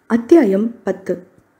அத்தியாயம் பத்து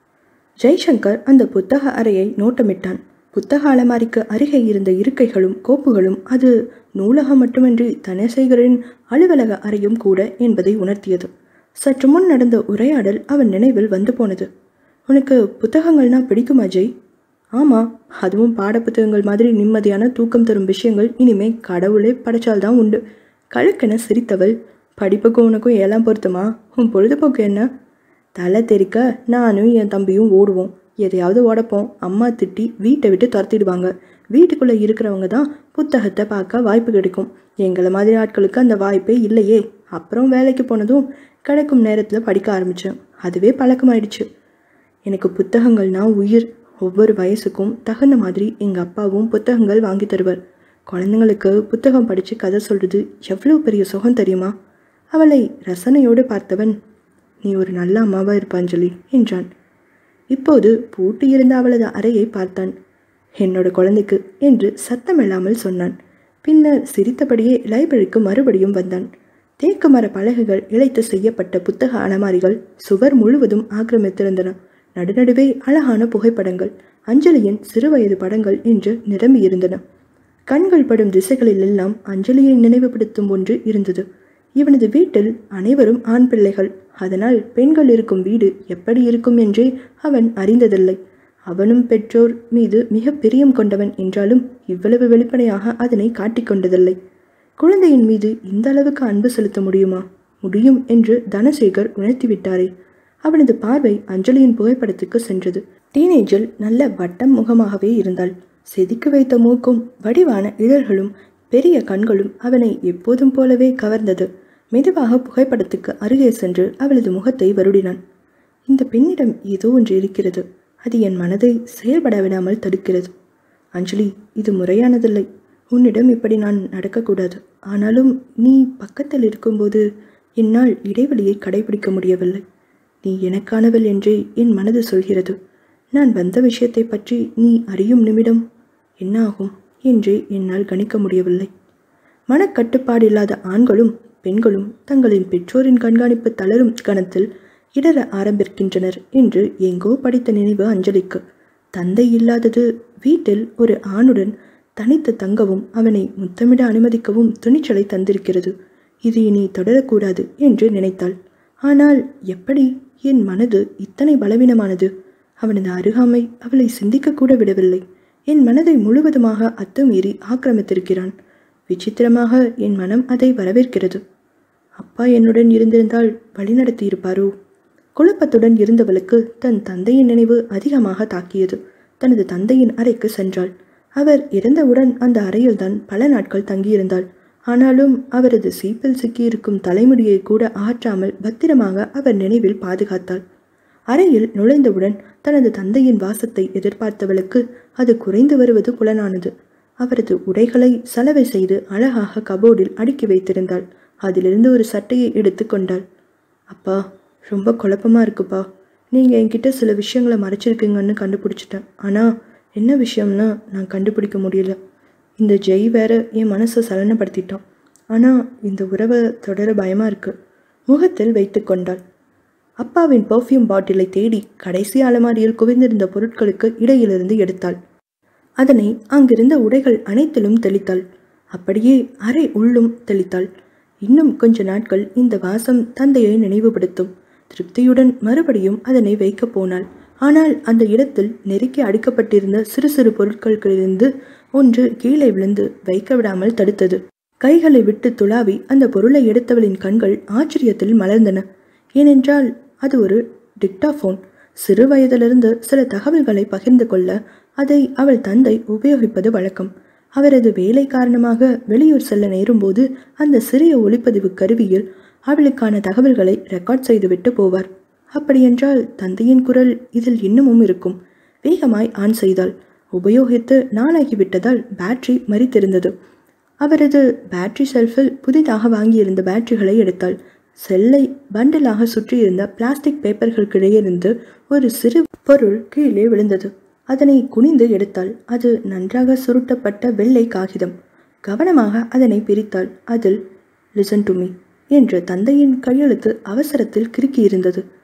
ஜெய்சங்கர் அந்த புத்தக அறையை நோட்டமிட்டான் புத்தக அலமாரிக்கு அருகே இருந்த இருக்கைகளும் கோப்புகளும் அது நூலகம் மட்டுமின்றி தனசேகரின் அலுவலக அறையும் கூட என்பதை உணர்த்தியது சற்று முன் நடந்த உரையாடல் அவன் நினைவில் வந்து போனது உனக்கு புத்தகங்கள்னா பிடிக்குமா ஜெய் ஆமாம் அதுவும் பாடப்புத்தகங்கள் மாதிரி நிம்மதியான தூக்கம் தரும் விஷயங்கள் இனிமே கடவுளே படைச்சால்தான் உண்டு கழுக்கென சிரித்தவள் படிப்புக்கும் உனக்கும் ஏலாம் பொருத்தமா உன் பொழுதுபோக்கு என்ன தலை தெறிக்க நானும் என் தம்பியும் ஓடுவோம் எதையாவது ஓடப்போம் அம்மா திட்டி வீட்டை விட்டு துரத்திடுவாங்க வீட்டுக்குள்ளே இருக்கிறவங்க தான் புத்தகத்தை பார்க்க வாய்ப்பு கிடைக்கும் எங்களை மாதிரி ஆட்களுக்கு அந்த வாய்ப்பே இல்லையே அப்புறம் வேலைக்கு போனதும் கிடைக்கும் நேரத்தில் படிக்க ஆரம்பித்தேன் அதுவே பழக்கமாயிடுச்சு எனக்கு புத்தகங்கள்னா உயிர் ஒவ்வொரு வயசுக்கும் தகுந்த மாதிரி எங்கள் அப்பாவும் புத்தகங்கள் வாங்கி தருவார் குழந்தைங்களுக்கு புத்தகம் படித்து கதை சொல்கிறது எவ்வளோ பெரிய சுகம் தெரியுமா அவளை ரசனையோடு பார்த்தவன் நீ ஒரு நல்ல அம்மாவா இருப்பாஞ்சலி என்றான் இப்போது பூட்டியிருந்த அவளது அறையை பார்த்தான் என்னோட குழந்தைக்கு என்று சத்தமில்லாமல் சொன்னான் பின்னர் சிரித்தபடியே லைப்ரரிக்கு மறுபடியும் வந்தான் தேக்கு மர பலகைகள் இழைத்து செய்யப்பட்ட புத்தக அலமாரிகள் சுவர் முழுவதும் ஆக்கிரமித்திருந்தன நடுநடுவே அழகான புகைப்படங்கள் அஞ்சலியின் சிறுவயது படங்கள் என்று நிரம்பியிருந்தன கண்கள் படும் திசைகளிலெல்லாம் அஞ்சலியை நினைவுபடுத்தும் ஒன்று இருந்தது இவனது வீட்டில் அனைவரும் ஆண் பிள்ளைகள் அதனால் பெண்கள் இருக்கும் வீடு எப்படி இருக்கும் என்றே அவன் அறிந்ததில்லை அவனும் பெற்றோர் மீது மிக பிரியம் கொண்டவன் என்றாலும் இவ்வளவு வெளிப்படையாக அதனை காட்டிக்கொண்டதில்லை குழந்தையின் மீது இந்த அளவுக்கு அன்பு செலுத்த முடியுமா முடியும் என்று தனசேகர் உணர்த்திவிட்டாரே அவனது பார்வை அஞ்சலியின் புகைப்படத்துக்கு சென்றது டீனேஜில் நல்ல வட்டம் முகமாகவே இருந்தாள் செதுக்கி வைத்த மூக்கும் வடிவான இதழ்களும் பெரிய கண்களும் அவனை எப்போதும் போலவே கவர்ந்தது மெதுவாக புகைப்படத்துக்கு அருகே சென்று அவளது முகத்தை வருடினான் இந்த பெண்ணிடம் ஏதோ ஒன்று இருக்கிறது அது என் மனதை செயல்பட விடாமல் தடுக்கிறது அஞ்சலி இது முறையானதில்லை உன்னிடம் இப்படி நான் நடக்கக்கூடாது ஆனாலும் நீ பக்கத்தில் இருக்கும்போது என்னால் இடைவெளியை கடைபிடிக்க முடியவில்லை நீ எனக்கானவள் என்றே என் மனது சொல்கிறது நான் வந்த விஷயத்தை பற்றி நீ அறியும் நிமிடம் என்ன ஆகும் என்றே என்னால் கணிக்க முடியவில்லை மனக்கட்டுப்பாடு இல்லாத ஆண்களும் பெண்களும் தங்களின் பெற்றோரின் கண்காணிப்பு தளரும் கணத்தில் இடர ஆரம்பிக்கின்றனர் என்று எங்கோ படித்த நினைவு அஞ்சலிக்கு தந்தை இல்லாதது வீட்டில் ஒரு ஆணுடன் தனித்து தங்கவும் அவனை முத்தமிட அனுமதிக்கவும் துணிச்சலை தந்திருக்கிறது இது இனி தொடரக்கூடாது என்று நினைத்தாள் ஆனால் எப்படி என் மனது இத்தனை பலவீனமானது அவனது அருகாமை அவளை சிந்திக்கக்கூட விடவில்லை என் மனதை முழுவதுமாக அத்துமீறி ஆக்கிரமித்திருக்கிறான் விசித்திரமாக என் மனம் அதை வரவேற்கிறது அப்பா என்னுடன் இருந்திருந்தால் வழிநடத்தி இருப்பாரோ குழப்பத்துடன் இருந்தவளுக்கு தன் தந்தையின் நினைவு அதிகமாக தாக்கியது தனது தந்தையின் அறைக்கு சென்றாள் அவர் இறந்தவுடன் அந்த அறையில்தான் பல நாட்கள் தங்கியிருந்தாள் ஆனாலும் அவரது சீப்பில் சிக்கியிருக்கும் தலைமுடியை கூட அகற்றாமல் பத்திரமாக அவர் நினைவில் பாதுகாத்தாள் அறையில் நுழைந்தவுடன் தனது தந்தையின் வாசத்தை எதிர்பார்த்தவளுக்கு அது குறைந்து வருவது புலனானது அவரது உடைகளை சலவை செய்து அழகாக கபோர்டில் அடுக்கி வைத்திருந்தாள் அதிலிருந்து ஒரு சட்டையை எடுத்து கொண்டாள் அப்பா ரொம்ப குழப்பமா இருக்குப்பா நீங்கள் என்கிட்ட சில விஷயங்களை மறைச்சிருக்கீங்கன்னு கண்டுபிடிச்சிட்டேன் ஆனால் என்ன விஷயம்னா நான் கண்டுபிடிக்க முடியல இந்த ஜெய் வேற என் மனசை சலனப்படுத்திட்டான் ஆனால் இந்த உறவை தொடர பயமாக இருக்கு முகத்தில் வைத்து கொண்டாள் அப்பாவின் பர்ஃப்யூம் பாட்டிலை தேடி கடைசி அலமாரியில் குவிந்திருந்த பொருட்களுக்கு இடையிலிருந்து எடுத்தாள் அதனை அங்கிருந்த உடைகள் அனைத்திலும் தெளித்தாள் அப்படியே அறை உள்ளும் தெளித்தாள் இன்னும் கொஞ்ச நாட்கள் இந்த வாசம் தந்தையை நினைவுபடுத்தும் திருப்தியுடன் மறுபடியும் அதனை வைக்கப் போனாள் ஆனால் அந்த இடத்தில் நெருக்கி அடுக்கப்பட்டிருந்த சிறு சிறு பொருட்களிலிருந்து ஒன்று கீழே விழுந்து வைக்க விடாமல் தடுத்தது கைகளை விட்டு துளாவி அந்த பொருளை எடுத்தவளின் கண்கள் ஆச்சரியத்தில் மலர்ந்தன ஏனென்றால் அது ஒரு டிக்டாஃபோன் சிறு வயதிலிருந்து சில தகவல்களை பகிர்ந்து கொள்ள அதை அவள் தந்தை உபயோகிப்பது வழக்கம் அவரது வேலை காரணமாக வெளியூர் செல்ல நேரும்போது அந்த சிறிய ஒளிப்பதிவு கருவியில் அவளுக்கான தகவல்களை ரெக்கார்ட் செய்துவிட்டு போவார் அப்படியென்றால் தந்தையின் குரல் இதில் இன்னமும் இருக்கும் வேகமாய் ஆன் செய்தாள் உபயோகித்து நாளாகிவிட்டதால் பேட்டரி மறித்திருந்தது அவரது பேட்டரி ஷெல்ஃபில் புதிதாக வாங்கியிருந்த பேட்டரிகளை எடுத்தாள் செல்லை பண்டிலாக சுற்றியிருந்த பிளாஸ்டிக் பேப்பர்களுக்கிடையிருந்து ஒரு சிறு பொருள் கீழே விழுந்தது அதனை குனிந்து எடுத்தாள் அது நன்றாக சுருட்டப்பட்ட வெள்ளை காகிதம் கவனமாக அதனை பிரித்தாள் அதில் லிசன் டு மீ என்று தந்தையின் கையெழுத்து அவசரத்தில் கிறுக்கியிருந்தது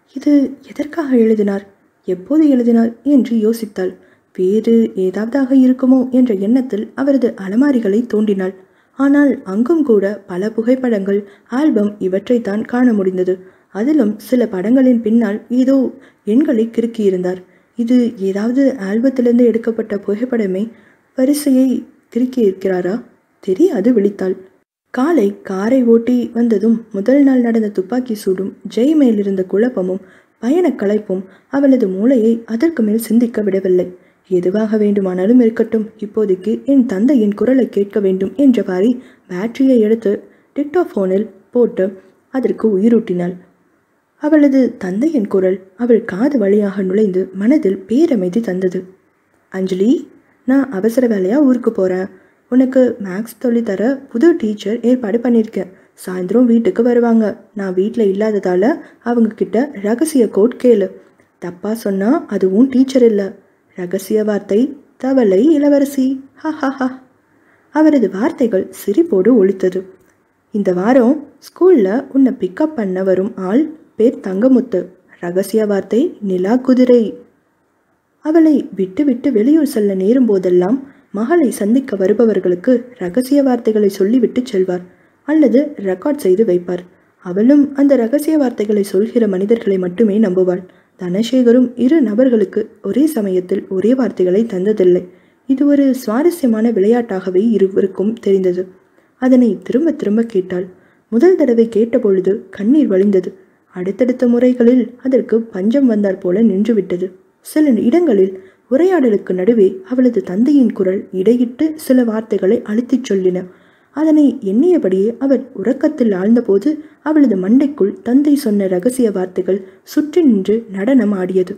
இது எதற்காக எழுதினார் எப்போது எழுதினார் என்று யோசித்தாள் வேறு ஏதாவதாக இருக்குமோ என்ற எண்ணத்தில் அவரது அலமாரிகளை தோண்டினாள் ஆனால் அங்கும் கூட பல புகைப்படங்கள் ஆல்பம் இவற்றைத்தான் காண முடிந்தது அதிலும் சில படங்களின் பின்னால் ஏதோ எண்களை கிறுக்கியிருந்தார் இது ஏதாவது ஆல்பத்திலிருந்து எடுக்கப்பட்ட புகைப்படமே வரிசையை கிறுக்கி இருக்கிறாரா தெரியாது விழித்தாள் காலை காரை ஓட்டி வந்ததும் முதல் நாள் நடந்த துப்பாக்கி சூடும் ஜெய் மேலிருந்த குழப்பமும் பயணக் களைப்பும் அவளது மூளையை அதற்கு மேல் சிந்திக்க விடவில்லை எதுவாக வேண்டுமானாலும் இருக்கட்டும் இப்போதைக்கு என் தந்தையின் குரலை கேட்க வேண்டும் என்றவாறி பேட்டரியை எடுத்து டிக்டோஃபோனில் போட்டு அதற்கு உயிரூட்டினாள் அவளது தந்தையின் குரல் அவள் காது வழியாக நுழைந்து மனதில் பேரமைதி தந்தது அஞ்சலி நான் அவசர வேலையாக ஊருக்கு போகிறேன் உனக்கு மேக்ஸ் சொல்லித்தர புது டீச்சர் ஏற்பாடு பண்ணியிருக்கேன் சாயந்தரம் வீட்டுக்கு வருவாங்க நான் வீட்டில் இல்லாததால் அவங்க கிட்ட ரகசிய கோட் கேளு தப்பா சொன்னா அதுவும் டீச்சர் இல்லை ரகசிய வார்த்தை தவளை இளவரசி ஹா ஹா ஹா அவரது வார்த்தைகள் சிரிப்போடு ஒலித்தது இந்த வாரம் ஸ்கூலில் உன்னை பிக்கப் பண்ண வரும் ஆள் பேர் தங்கமுத்து ரகசிய வார்த்தை நிலா குதிரை அவளை விட்டு விட்டு வெளியூர் செல்ல நேரும் போதெல்லாம் மகளை சந்திக்க வருபவர்களுக்கு ரகசிய வார்த்தைகளை சொல்லிவிட்டு செல்வார் அல்லது ரெக்கார்ட் செய்து வைப்பார் அவளும் அந்த ரகசிய வார்த்தைகளை சொல்கிற மனிதர்களை மட்டுமே நம்புவாள் தனசேகரும் இரு நபர்களுக்கு ஒரே சமயத்தில் ஒரே வார்த்தைகளை தந்ததில்லை இது ஒரு சுவாரஸ்யமான விளையாட்டாகவே இருவருக்கும் தெரிந்தது அதனை திரும்ப திரும்ப கேட்டாள் முதல் தடவை கேட்டபொழுது கண்ணீர் வழிந்தது அடுத்தடுத்த முறைகளில் அதற்கு பஞ்சம் வந்தாற் போல நின்றுவிட்டது சில இடங்களில் உரையாடலுக்கு நடுவே அவளது தந்தையின் குரல் இடையிட்டு சில வார்த்தைகளை அழுத்திச் சொல்லின அதனை எண்ணியபடியே அவள் உறக்கத்தில் ஆழ்ந்தபோது அவளது மண்டைக்குள் தந்தை சொன்ன ரகசிய வார்த்தைகள் சுற்றி நின்று நடனம் ஆடியது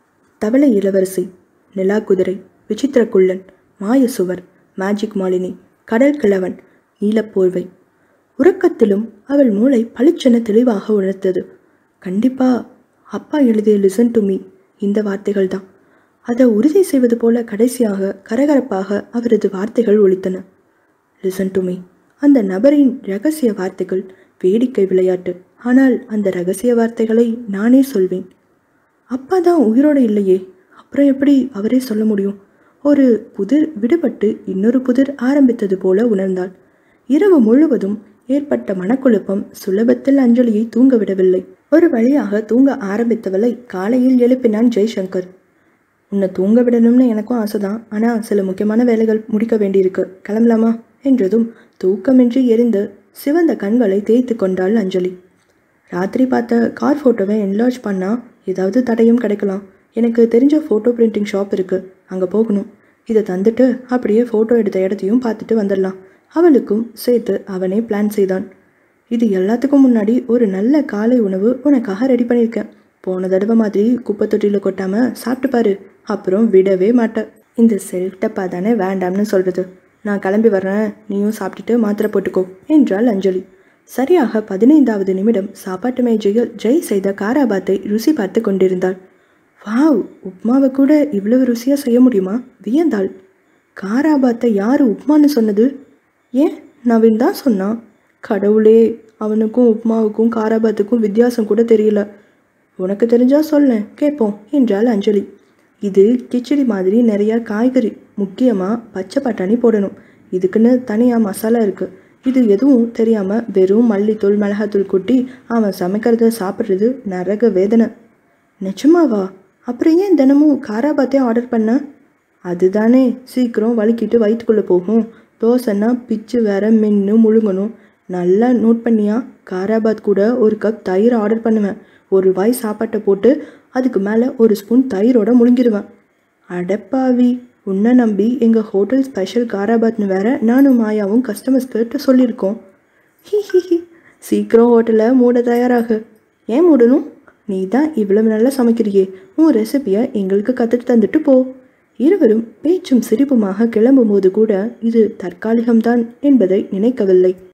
தவளை இளவரசி நிலாக்குதிரை விசித்திரக்குள்ளன் மாயசுவர் மேஜிக் மாலினி கடல் கிழவன் நீலப்போர்வை உறக்கத்திலும் அவள் மூளை பளிச்சென தெளிவாக உணர்த்தது கண்டிப்பா அப்பா எழுதிய லிசன் டு மீ இந்த வார்த்தைகள் தான் அதை உறுதி செய்வது போல கடைசியாக கரகரப்பாக அவரது வார்த்தைகள் ஒலித்தன லிசன் டு மீ அந்த நபரின் ரகசிய வார்த்தைகள் வேடிக்கை விளையாட்டு ஆனால் அந்த ரகசிய வார்த்தைகளை நானே சொல்வேன் அப்பா தான் உயிரோடு இல்லையே அப்புறம் எப்படி அவரே சொல்ல முடியும் ஒரு புதிர் விடுபட்டு இன்னொரு புதிர் ஆரம்பித்தது போல உணர்ந்தாள் இரவு முழுவதும் ஏற்பட்ட மனக்குழப்பம் சுலபத்தில் அஞ்சலியை தூங்க விடவில்லை ஒரு வழியாக தூங்க ஆரம்பித்தவளை காலையில் எழுப்பினான் ஜெய்சங்கர் உன்னை தூங்க விடணும்னு எனக்கும் ஆசைதான் ஆனால் சில முக்கியமான வேலைகள் முடிக்க வேண்டியிருக்கு கிளம்பலாமா என்றதும் தூக்கமின்றி எரிந்து சிவந்த கண்களை தேய்த்து கொண்டாள் அஞ்சலி ராத்திரி பார்த்த கார் ஃபோட்டோவை என்லார்ஜ் பண்ணால் ஏதாவது தடையும் கிடைக்கலாம் எனக்கு தெரிஞ்ச ஃபோட்டோ பிரிண்டிங் ஷாப் இருக்குது அங்கே போகணும் இதை தந்துட்டு அப்படியே ஃபோட்டோ எடுத்த இடத்தையும் பார்த்துட்டு வந்துடலாம் அவளுக்கும் சேர்த்து அவனே பிளான் செய்தான் இது எல்லாத்துக்கும் முன்னாடி ஒரு நல்ல காலை உணவு உனக்காக ரெடி பண்ணியிருக்கேன் போன தடவை மாதிரி குப்பை தொட்டியில் கொட்டாமல் சாப்பிட்டு பாரு அப்புறம் விடவே மாட்டேன் இந்த செல்ஃப் டப்பா தானே வேண்டாம்னு சொல்கிறது நான் கிளம்பி வர்றேன் நீயும் சாப்பிட்டுட்டு மாத்திரை போட்டுக்கோ என்றாள் அஞ்சலி சரியாக பதினைந்தாவது நிமிடம் சாப்பாட்டு மேஜையில் ஜெய் செய்த காராபாத்தை ருசி பார்த்து கொண்டிருந்தாள் வாவ் உப்மாவை கூட இவ்வளவு ருசியாக செய்ய முடியுமா வியந்தாள் காராபாத்தை யார் உப்மான்னு சொன்னது ஏன் நவீன் தான் சொன்னான் கடவுளே அவனுக்கும் உப்மாவுக்கும் காராபாத்துக்கும் வித்தியாசம் கூட தெரியல உனக்கு தெரிஞ்சா சொல்லேன் கேட்போம் என்றாள் அஞ்சலி இது கிச்சடி மாதிரி நிறையா காய்கறி முக்கியமாக பச்சை பட்டாணி போடணும் இதுக்குன்னு தனியாக மசாலா இருக்குது இது எதுவும் தெரியாமல் வெறும் மல்லித்தூள் மிளகாத்தூள் கொட்டி அவன் சமைக்கிறத சாப்பிட்றது நரக வேதனை நிஜமாவா அப்புறம் ஏன் தினமும் காராபாத்தே ஆர்டர் பண்ண அதுதானே சீக்கிரம் வலிக்கிட்டு வயிற்றுக்குள்ளே போகும் தோசைன்னா பிச்சு வேற மென்று முழுங்கணும் நல்லா நோட் பண்ணியா காராபாத் கூட ஒரு கப் தயிர் ஆர்டர் பண்ணுவேன் ஒரு வாய் சாப்பாட்டை போட்டு அதுக்கு மேலே ஒரு ஸ்பூன் தயிரோட முழுங்கிடுவேன் அடப்பாவி உன்னை நம்பி எங்கள் ஹோட்டல் ஸ்பெஷல் காராபாத்னு வேற நானும் மாயாவும் கஸ்டமர்ஸ் கிட்ட சொல்லியிருக்கோம் ஹி ஹி ஹி சீக்கிரம் ஹோட்டலை மூட தயாராகு ஏன் மூடணும் நீ தான் இவ்வளவு நல்லா சமைக்கிறியே உன் ரெசிபியை எங்களுக்கு கற்றுட்டு தந்துட்டு போ இருவரும் பேச்சும் சிரிப்புமாக கிளம்பும்போது கூட இது தற்காலிகம்தான் என்பதை நினைக்கவில்லை